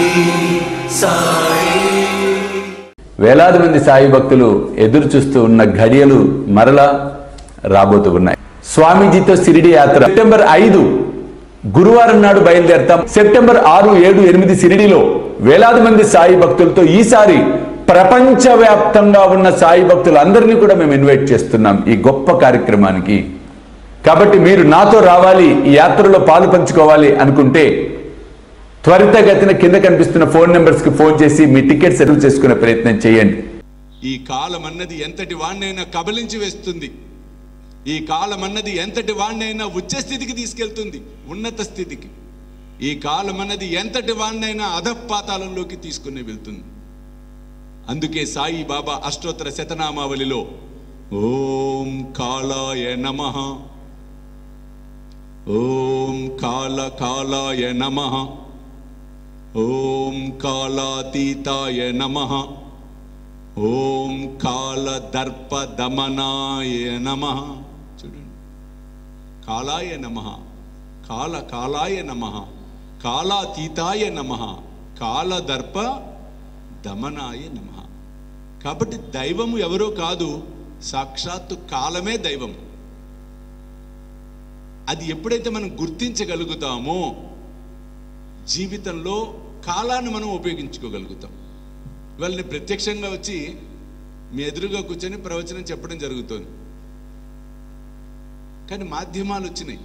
వేలాది మంది సాయి భక్తులు ఎదురు చూస్తూ ఉన్న ఘడియలు మరలా రాబోతూ ఉన్నాయి స్వామీజీతో సిరిడి యాత్ర సెప్టెంబర్ ఐదు గురువారం నాడు బయలుదేరతాం సెప్టెంబర్ ఆరు ఏడు ఎనిమిది సిరిడిలో వేలాది మంది సాయి భక్తులతో ఈసారి ప్రపంచవ్యాప్తంగా ఉన్న సాయి భక్తులందరినీ కూడా మేము ఇన్వైట్ చేస్తున్నాం ఈ గొప్ప కార్యక్రమానికి కాబట్టి మీరు నాతో రావాలి ఈ యాత్రలో పాలు పంచుకోవాలి అనుకుంటే త్వరితగతిన కింద కనిపిస్తున్న ఫోన్ నెంబర్స్ కి ఫోన్ చేసి మీ టికెట్ సెటిల్ చేసుకునే ప్రయత్నం చేయండి ఈ కాలం అన్నది ఎంతటి వాణ్ణైనా కబలించి వేస్తుంది ఈ కాలం అన్నది ఎంతటి వాణ్ణైనా ఉచ్చ స్థితికి తీసుకెళ్తుంది ఉన్నత స్థితికి ఈ కాలం అన్నది ఎంతటి వాణ్ణైనా అధపాతాళంలోకి తీసుకుని వెళ్తుంది అందుకే సాయి బాబా అష్టోత్తర శతనామావళిలో ఓం కాళాయ నమః ఓం కాల కాలాయ నమః ఓం కాలాతీతాయ నమః ఓం కాల దర్ప దమనాయ నమ చూడండి కాలాయ నమ కాల కాలాయ నమ కాలాతీతాయ నమ కాల దర్ప దమనాయ నమ కాబట్టి దైవము ఎవరో కాదు సాక్షాత్తు కాలమే దైవం అది ఎప్పుడైతే మనం గుర్తించగలుగుతామో జీవితంలో కాలాన్ని మనం ఉపయోగించుకోగలుగుతాం ఇవాళ నేను ప్రత్యక్షంగా వచ్చి మీ ఎదురుగా కూర్చొని ప్రవచనం చెప్పడం జరుగుతోంది కానీ మాధ్యమాలు వచ్చినాయి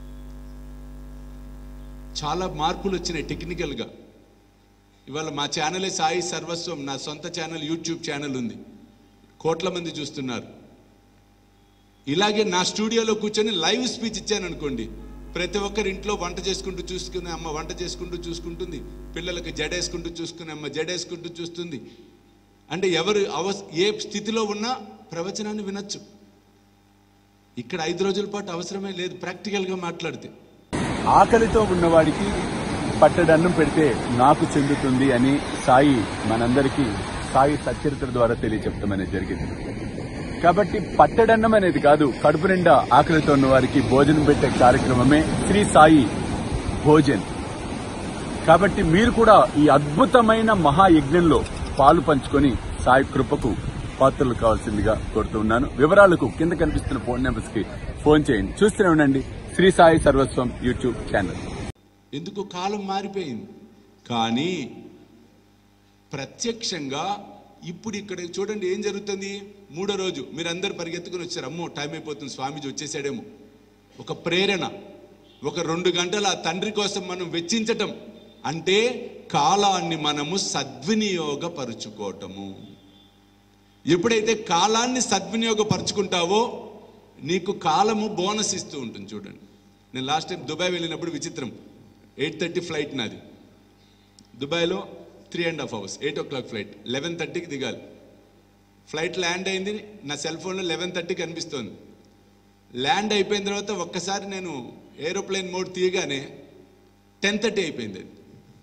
చాలా మార్పులు వచ్చినాయి టెక్నికల్గా ఇవాళ మా ఛానలే సాయి సర్వస్వం నా సొంత ఛానల్ యూట్యూబ్ ఛానల్ ఉంది కోట్ల మంది చూస్తున్నారు ఇలాగే నా స్టూడియోలో కూర్చొని లైవ్ స్పీచ్ ఇచ్చాను అనుకోండి ప్రతి ఒక్కరి ఇంట్లో వంట చేసుకుంటూ చూసుకునే అమ్మ వంట చేసుకుంటూ చూసుకుంటుంది పిల్లలకి జడేసుకుంటూ చూసుకునే అమ్మ జడేసుకుంటూ చూస్తుంది అంటే ఎవరు అవ ఏ స్థితిలో ఉన్నా ప్రవచనాన్ని వినొచ్చు ఇక్కడ ఐదు రోజుల పాటు అవసరమే లేదు ప్రాక్టికల్గా మాట్లాడితే ఆకలితో ఉన్నవాడికి పట్టడన్నం పెడితే నాకు చెందుతుంది అని సాయి మనందరికీ సాయి సచరిత్ర ద్వారా తెలియచెప్పడం అనేది జరిగింది కాబట్టి పట్టడన్నం అనేది కాదు కడుపు నిండా ఆకలితో ఉన్న వారికి భోజనం పెట్టే కార్యక్రమమే శ్రీ సాయి భోజన్ కాబట్టి మీరు కూడా ఈ అద్భుతమైన మహాయజ్ఞంలో పాలు పంచుకొని సాయి కృపకు పాత్రలు కావాల్సిందిగా కోరుతున్నాను వివరాలకు కింద కనిపిస్తున్న ఫోన్ నెంబర్స్ కి ఫోన్ చేయండి చూస్తూనే ఉండండి శ్రీ సాయి సర్వస్వం యూట్యూబ్ ఛానల్ ఎందుకు కాలం మారిపోయింది కానీ ప్రత్యక్షంగా ఇప్పుడు ఇక్కడ చూడండి ఏం జరుగుతుంది మూడో రోజు మీరందరూ పరిగెత్తుకుని వచ్చారు అమ్మో టైం అయిపోతుంది స్వామీజీ వచ్చేసాడేమో ఒక ప్రేరణ ఒక రెండు గంటల ఆ తండ్రి కోసం మనం వెచ్చించటం అంటే కాలాన్ని మనము సద్వినియోగపరుచుకోవటము ఎప్పుడైతే కాలాన్ని సద్వినియోగపరుచుకుంటావో నీకు కాలము బోనస్ ఇస్తూ ఉంటుంది చూడండి నేను లాస్ట్ టైం దుబాయ్ వెళ్ళినప్పుడు విచిత్రం ఎయిట్ థర్టీ ఫ్లైట్ నాది దుబాయ్లో three and half hours eight o'clock flight eleven థర్టీకి దిగాలి ఫ్లైట్ ల్యాండ్ అయింది నా సెల్ ఫోన్లో లెవెన్ థర్టీ కనిపిస్తోంది ల్యాండ్ అయిపోయిన తర్వాత ఒక్కసారి నేను ఏరోప్లేన్ మోడ్ తీయగానే టెన్ థర్టీ అయిపోయింది అది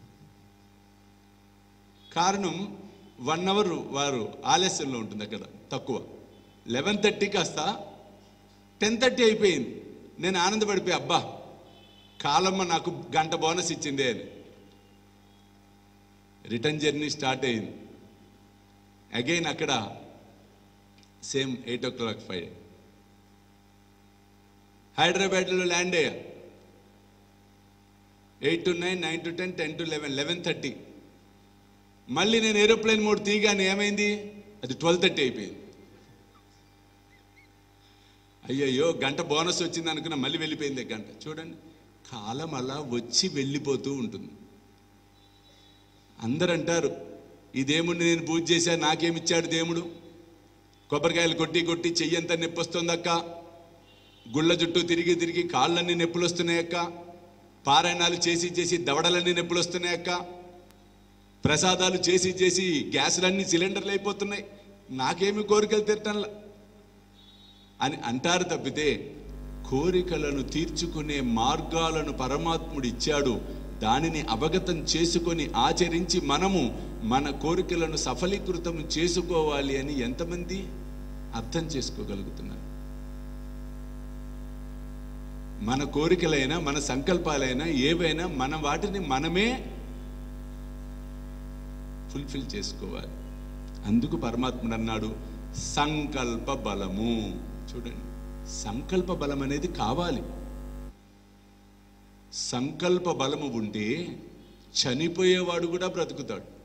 కారణం వన్ అవర్ వారు ఆలస్యంలో ఉంటుంది అక్కడ తక్కువ లెవెన్ థర్టీ కాస్త టెన్ థర్టీ అయిపోయింది నేను ఆనందపడిపోయి అబ్బా కాలమ్మ నాకు గంట బోనస్ ఇచ్చిందే అని రిటర్న్ జర్నీ స్టార్ట్ అయింది అగైన్ అక్కడ same eight o'clock five హైదరాబాద్లో ల్యాండ్ అయ్యా eight to nine nine to ten ten to eleven eleven thirty మళ్ళీ నేను ఏరోప్లేన్ మోడ్ తీయగానే ఏమైంది అది ట్వెల్వ్ థర్టీ అయిపోయింది అయ్యయ్యో గంట బోనస్ వచ్చింది అనుకున్నా మళ్ళీ వెళ్ళిపోయింది గంట చూడండి కాలం అలా వచ్చి వెళ్ళిపోతూ ఉంటుంది అందరు అంటారు ఈ దేవుడిని నేను పూజ చేశా నాకేమిచ్చాడు దేవుడు కొబ్బరికాయలు కొట్టి కొట్టి చెయ్యంతా నొప్పి వస్తుందక్క గుళ్ళ చుట్టూ తిరిగి తిరిగి కాళ్ళన్నీ నొప్పులు వస్తున్నాయక్క పారాయణాలు చేసి చేసి దవడలన్నీ నొప్పులు వస్తున్నాయక్క ప్రసాదాలు చేసి చేసి గ్యాసులన్నీ సిలిండర్లు అయిపోతున్నాయి నాకేమి కోరికలు తీరటంలా అని అంటారు తప్పితే కోరికలను తీర్చుకునే మార్గాలను పరమాత్ముడు ఇచ్చాడు దానిని అవగతం చేసుకొని ఆచరించి మనము మన కోరికలను సఫలీకృతం చేసుకోవాలి అని ఎంతమంది అర్థం చేసుకోగలుగుతున్నారు మన కోరికలైనా మన సంకల్పాలైనా ఏవైనా మన వాటిని మనమే ఫుల్ఫిల్ చేసుకోవాలి అందుకు పరమాత్ముడు అన్నాడు సంకల్ప బలము చూడండి సంకల్ప బలం అనేది కావాలి సంకల్ప బలము ఉంటే చనిపోయేవాడు కూడా బ్రతుకుతాడు